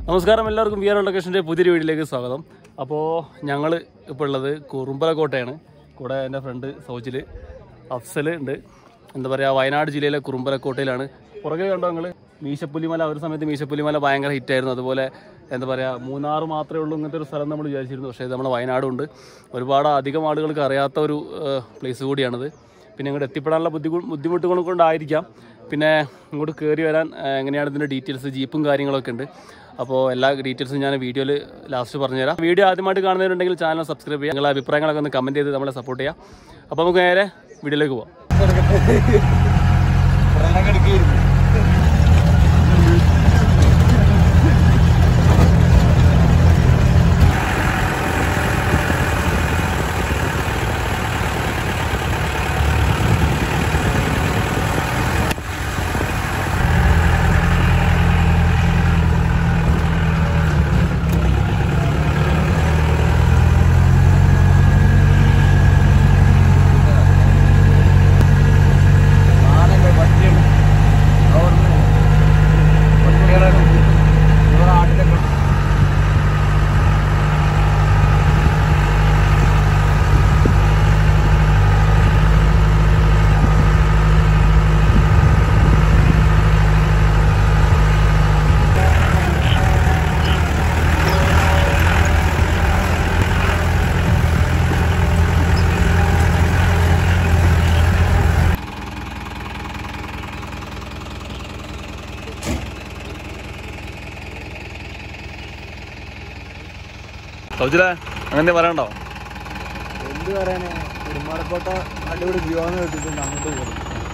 നമസ്കാരം എല്ലാവർക്കും V R ലൊക്കേഷൻ്റെ പുതിയൊരു വീഡിയോയിലേക്ക് സ്വാഗതം അപ്പോൾ ഞങ്ങൾ ഇപ്പോൾ ഉള്ളത് കുറുമ്പലക്കോട്ടയാണ് കൂടെ എൻ്റെ ഫ്രണ്ട് സൗജിൽ അഫ്സൽ ഉണ്ട് എന്താ പറയുക വയനാട് ജില്ലയിലെ കുറുമ്പലക്കോട്ടയിലാണ് പുറകെ കണ്ടോ ഞങ്ങൾ മീശപ്പുലിമല ഒരു സമയത്ത് മീശപ്പുലിമല ഭയങ്കര ഹിറ്റായിരുന്നു അതുപോലെ എന്താ പറയുക മൂന്നാർ മാത്രമേ ഉള്ളൂ ഇങ്ങനത്തെ ഒരു സ്ഥലം നമ്മൾ വിചാരിച്ചിരുന്നു പക്ഷേ ഇത് നമ്മുടെ വയനാടുണ്ട് ഒരുപാട് അധികം ആളുകൾക്ക് അറിയാത്ത ഒരു പ്ലേസ് കൂടിയാണിത് പിന്നെ ഇങ്ങോട്ട് എത്തിപ്പെടാനുള്ള ബുദ്ധിമുട്ട് ബുദ്ധിമുട്ടുകൾ കൊണ്ടായിരിക്കാം പിന്നെ ഇങ്ങോട്ട് കയറി വരാൻ ആ, എങ്ങനെയാണ് ഇതിൻ്റെ ഡീറ്റെയിൽസ് ജീപ്പും കാര്യങ്ങളൊക്കെ ഉണ്ട് അപ്പോൾ എല്ലാ ഡീറ്റെയിൽസും ഞാൻ വീഡിയോയിൽ ലാസ്റ്റ് പറഞ്ഞുതരാം വീഡിയോ ആദ്യമായിട്ട് കാണുന്നവരുണ്ടെങ്കിൽ ചാനൽ സബ്സ്ക്രൈബ് ചെയ്യുക നിങ്ങളുടെ അഭിപ്രായങ്ങളൊക്കെ ഒന്ന് കമൻറ്റ് ചെയ്ത് നമ്മളെ സപ്പോർട്ട് ചെയ്യാം അപ്പോൾ നമുക്ക് നേരെ വീഡിയോയിലേക്ക് പോകാം സൗജില അങ്ങനെ പറയണ്ടോ എന്ത് പറയാന് കുരുമാടക്കോട്ട അടിപൊളി വ്യൂ ആണ് കേട്ടിട്ടുണ്ട് അങ്ങോട്ട് പോകും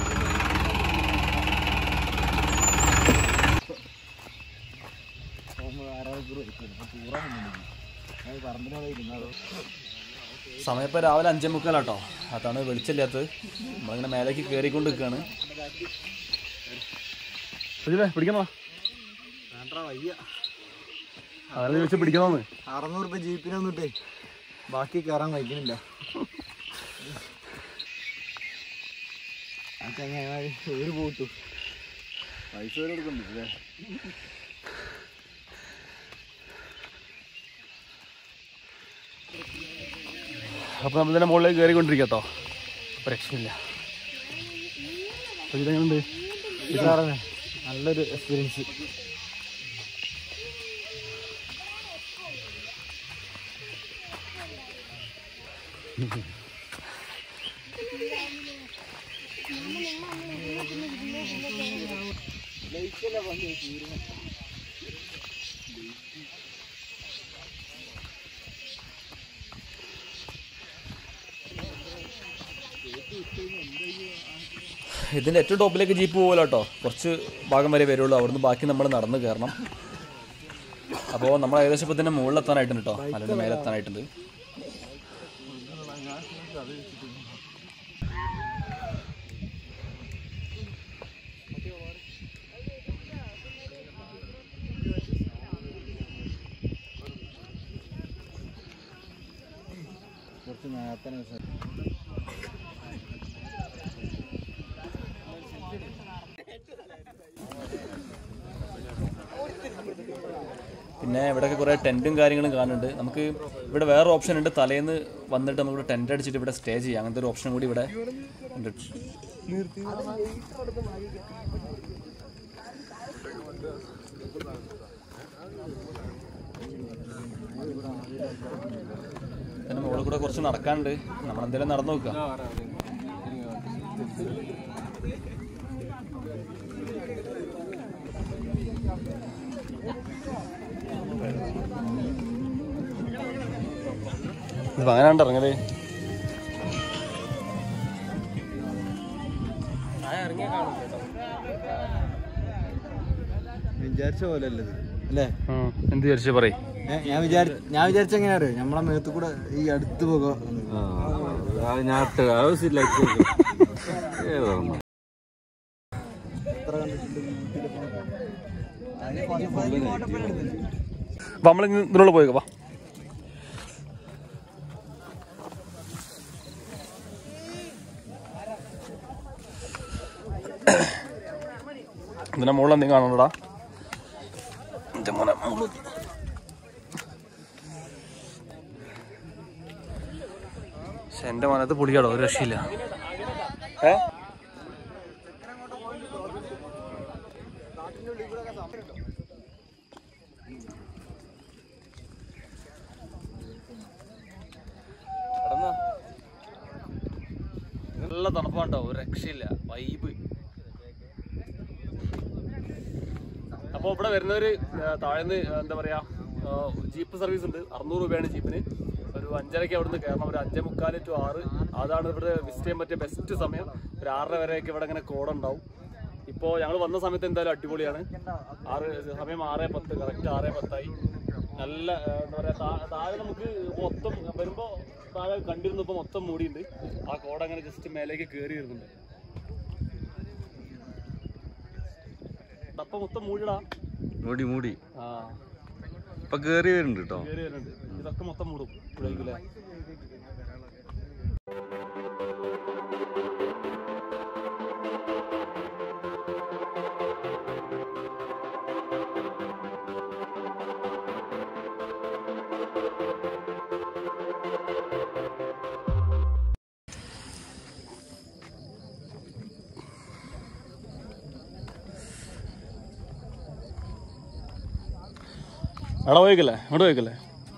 സമയം ഇപ്പോൾ രാവിലെ അഞ്ചേ മുക്കാലാട്ടോ അതാണ് വെളിച്ചമില്ലാത്തത് നമ്മളിങ്ങനെ മേലേക്ക് കയറിക്കൊണ്ട് നിൽക്കുകയാണ് പിടിക്കണോ വയ്യ അതല്ല ചോദിച്ചാൽ പിടിക്കണോന്ന് അറുന്നൂറ് രൂപ ജീപ്പിന് വന്നിട്ടേ ബാക്കി കയറാൻ വയ്ക്കുന്നില്ല ആ ചങ്ങായി ഒരു പോട്ടു പൈസ വരെ കൊടുക്കണ്ടല്ലേ അപ്പോൾ നമ്മൾ ഇതിൻ്റെ മുകളിലേക്ക് കയറിക്കൊണ്ടിരിക്കട്ടോ അപ്പോൾ രക്ഷയില്ല അപ്പോൾ ഇതെങ്ങനെയുണ്ട് ഇതാറേ നല്ലൊരു എക്സ്പീരിയൻസ് ഇതിൻ്റെ ഏറ്റവും ടോപ്പിലേക്ക് ജീപ്പ് പോകല്ലോ കേട്ടോ കുറച്ച് ഭാഗം വരെ വരുള്ളൂ അവിടുന്ന് ബാക്കി നമ്മൾ നടന്ന് കയറണം അപ്പോൾ നമ്മൾ ഏകദേശം ഇപ്പോൾ ഇതിൻ്റെ മുകളിലെത്താനായിട്ടുണ്ട് കേട്ടോ മലയുടെ മേലെത്താനായിട്ടുണ്ട് കുറച്ച് നേരത്തെ പിന്നെ ഇവിടെയൊക്കെ കുറേ ടെൻറ്റും കാര്യങ്ങളും കാണുന്നുണ്ട് നമുക്ക് ഇവിടെ വേറെ ഓപ്ഷൻ ഉണ്ട് തലേന്ന് വന്നിട്ട് നമുക്ക് ടെൻറ്റ് അടിച്ചിട്ട് ഇവിടെ സ്റ്റേ ചെയ്യാം അങ്ങനത്തെ ഒരു ഓപ്ഷൻ കൂടി ഇവിടെ ഉണ്ട് അതിന് മുകളിൽ കൂടെ കുറച്ച് നടക്കാനുണ്ട് നമ്മളെന്തെങ്കിലും നടന്നു നോക്കുക ഇത് അങ്ങനെ ഇറങ്ങല് വിചാരിച്ച പോലെ അല്ലത് അല്ലേ എന്ത് വിചാരിച്ചു പറയും ഏ, ഞാൻ വിചാരി ഞാൻ വിചാരിച്ച എങ്ങനെയാ അറിയോ നമ്മളെ മേത്ത് കൂടെ ഈ അടുത്ത് പോകോ അപ്പൊ നമ്മൾ ഇതിനുള്ള പോയേക്കാം വാ ഇതിന്റെ മുകളിൽ എന്തെങ്കിലും കാണണോടാ എന്റെ മോനെ മുളുതി. പക്ഷെ എന്റെ മനത്ത് പുളിയാടോ ഒരു രക്ഷയില്ല ഏ കടന്നോ? നല്ല തണുപ്പാണ്ടോ ഒരു രക്ഷയില്ല വൈബ് അപ്പോൾ ഇവിടെ വരുന്നവര് താഴ്ന്ന് എന്താ പറയാ ആ, ജീപ്പ് സർവീസ് ഉണ്ട് അറുന്നൂറ് രൂപയാണ് ജീപ്പിന് ഒരു അഞ്ചരയ്ക്ക് അവിടുന്ന് കയറണം ഒരു അഞ്ചേ മുക്കാല് ടു ആറ് അതാണ് ഇവിടെ വിസിറ്റ് ചെയ്യാൻ പറ്റിയ ബെസ്റ്റ് സമയം ഒരു ആറര വരെയൊക്കെ ഇവിടെ ഇങ്ങനെ കോടുണ്ടാവും ഇപ്പോൾ ഞങ്ങൾ വന്ന സമയത്ത് എന്തായാലും അടിപൊളിയാണ് ആറ് സമയം ആറ് പത്ത് കറക്റ്റ് ആറ് പത്തായി നല്ല ആ, എന്താ പറയാ താ- താഴെ നമുക്ക് മൊത്തം വരുമ്പോൾ താഴെ കണ്ടിരുന്നപ്പോൾ മൊത്തം മൂടിയുണ്ട് ആ കോട അങ്ങനെ ജസ്റ്റ് മേലേക്ക് കയറി വരുന്നുണ്ട് അപ്പൊ മൊത്തം മൂടിടാ മൂടി മൂടി ആ ഇപ്പൊ കേറി വരുന്നുണ്ട് കേട്ടോ കയറി വരുന്നുണ്ട് ഇതൊക്കെ മൊത്തം മൂടും ഇവിടേക്കില്ലേ അവിടെ പോയിക്കല്ലേ അങ്ങോട്ട് പോയിക്കല്ലേ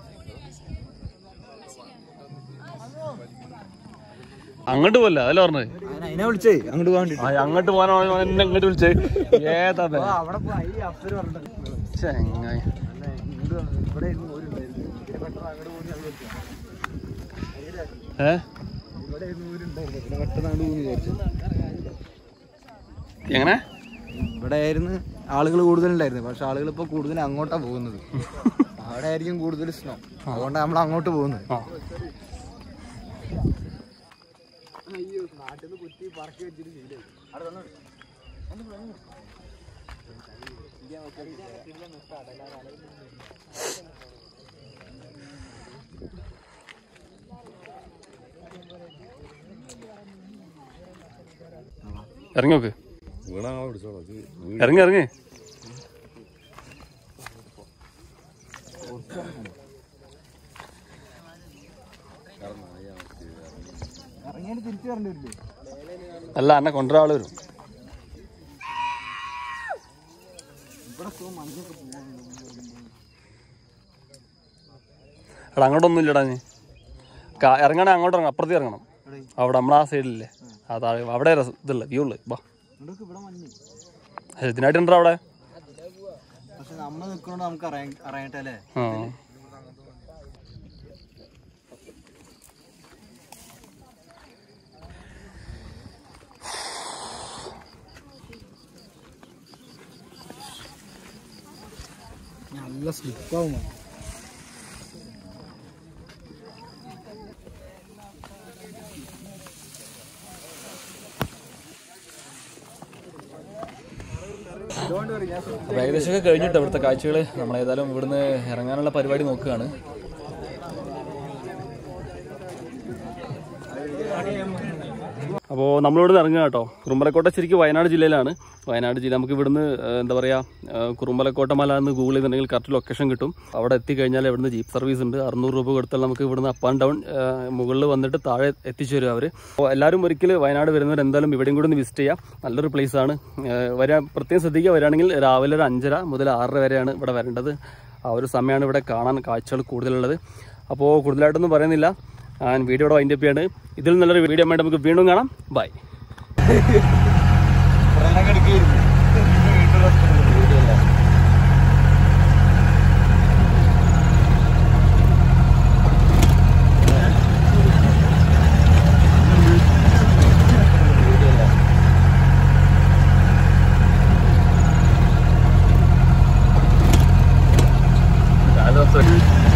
അങ്ങോട്ട് പോലെ അതല്ലേ പറഞ്ഞത് അതിനെ വിളിച്ചേ അങ്ങോട്ട് പോകാൻ ആ, അങ്ങോട്ട് പോകാനോ എന്നെ ഇങ്ങോട്ട് വിളിച്ചേ ഏതാ ബേ? അവിടെ പോയി അഫ്സര് പറഞ്ഞിട്ടുണ്ട് ചെങ്ങായി അല്ല, ഇങ്ങോട്ട് വന്നു. ഇവിടെ ഇരുന്ന് ഊരുണ്ടായിരുന്നു. പിന്നെ പെട്ടെന്ന് അങ്ങോട്ട് പോകുന്ന ഞാൻ വിചാരിച്ചു. ഏ ഇവിടെ ഇരുന്ന് ഊരുണ്ടായിരുന്നു. പിന്നെ പെട്ടെന്ന് അങ്ങോട്ട് പോകുന്നു വിചാരിച്ചു. എങ്ങനെ ഇവിടെ ആയിരുന്നു ആളുകൾ കൂടുതലുണ്ടായിരുന്നു പക്ഷെ ആളുകൾ ഇപ്പൊ കൂടുതൽ അങ്ങോട്ടാ പോകുന്നത് അവിടെ ആയിരിക്കും കൂടുതൽ സ്നോ അതുകൊണ്ടാണ് നമ്മൾ അങ്ങോട്ട് പോകുന്നത് ആ ഇറങ്ങി നോക്ക് ഇറങ്ങി ഇറങ്ങി ഇറങ്ങിയാൽ തിരിച്ചു വരേണ്ടി വരില്ലേ അല്ല എന്നെ കൊണ്ടുവരാൻ ആള് വരും ഇവിടെ സ്നോ മഞ്ഞൊക്കെ പോകുന്നുണ്ട് എടാ അങ്ങോട്ടൊന്നും ഇല്ലടാ നീ കാ- ഇറങ്ങണേ അങ്ങോട്ട് ഇറങ്ങണം അപ്പുറത്തേക്ക് ഇറങ്ങണം അവിടെ നമ്മളെ ആ സൈഡിലില്ലേ ആ താഴെ അവിടെ രസം ഇതല്ല വ്യൂ ഉള്ളത് ബാ ഇവിടൊക്കെ ഇവിടെ മഞ്ഞ് ഇതിനായിട്ടുണ്ടോ അവിടെ പക്ഷെ നമ്മൾ നിൽക്കുന്നോണ്ട് നമുക്ക് അറിയാൻ അറിയട്ടല്ലേ ആ നല്ല സ്ലിപ്പാവും അപ്പോൾ ഏകദേശമൊക്കെ കഴിഞ്ഞിട്ട് ഇവിടുത്തെ കാഴ്ചകൾ നമ്മൾ ഏതായാലും ഇവിടുന്ന് ഇറങ്ങാനുള്ള പരിപാടി നോക്കുകയാണ് അപ്പോൾ നമ്മളിവിടുന്ന് ഇറങ്ങുക കേട്ടോ കുറുമ്പലക്കോട്ട ശരിക്കും വയനാട് ജില്ലയിലാണ് വയനാട് ജില്ല നമുക്ക് ഇവിടുന്ന് ഏഹ്, എന്താ പറയുക കുറുമ്പലക്കോട്ട മല എന്ന് ഗൂഗിൾ ചെയ്തിട്ടുണ്ടെങ്കിൽ കറക്റ്റ് ലൊക്കേഷൻ കിട്ടും അവിടെ എത്തിക്കഴിഞ്ഞാൽ ഇവിടുന്ന് ജീപ്പ് സർവീസ് ഉണ്ട് അറുന്നൂറ് രൂപ കൊടുത്താൽ നമുക്ക് ഇവിടുന്ന് അപ്പ് ആൻഡ് ഡൗൺ മുകളിൽ വന്നിട്ട് താഴെ എത്തിച്ചു തരും അവർ അപ്പോൾ എല്ലാവരും ഒരിക്കൽ വയനാട് വരുന്നവർ എന്തായാലും ഇവിടെയും കൂടി ഒന്ന് വിസിറ്റ് ചെയ്യാം നല്ലൊരു പ്ലേസ് ആണ് ഏഹ്, വരാൻ പ്രത്യേകം ശ്രദ്ധിക്കുക വരികയാണെങ്കിൽ രാവിലെ ഒരു അഞ്ചര മുതൽ ആറര വരെയാണ് ഇവിടെ വരേണ്ടത് ആ ഒരു സമയമാണ് ഇവിടെ കാണാൻ കാഴ്ചകൾ കൂടുതലുള്ളത് അപ്പോൾ കൂടുതലായിട്ടൊന്നും പറയുന്നില്ല ഞാൻ വീഡിയോ ഇവിടെ വൈൻഡപ്പ് ചെയ്യാണ് ഇതിൽ നല്ലൊരു വീഡിയോ ആയിട്ട് നമുക്ക് വീണ്ടും കാണാം ബൈ കാലം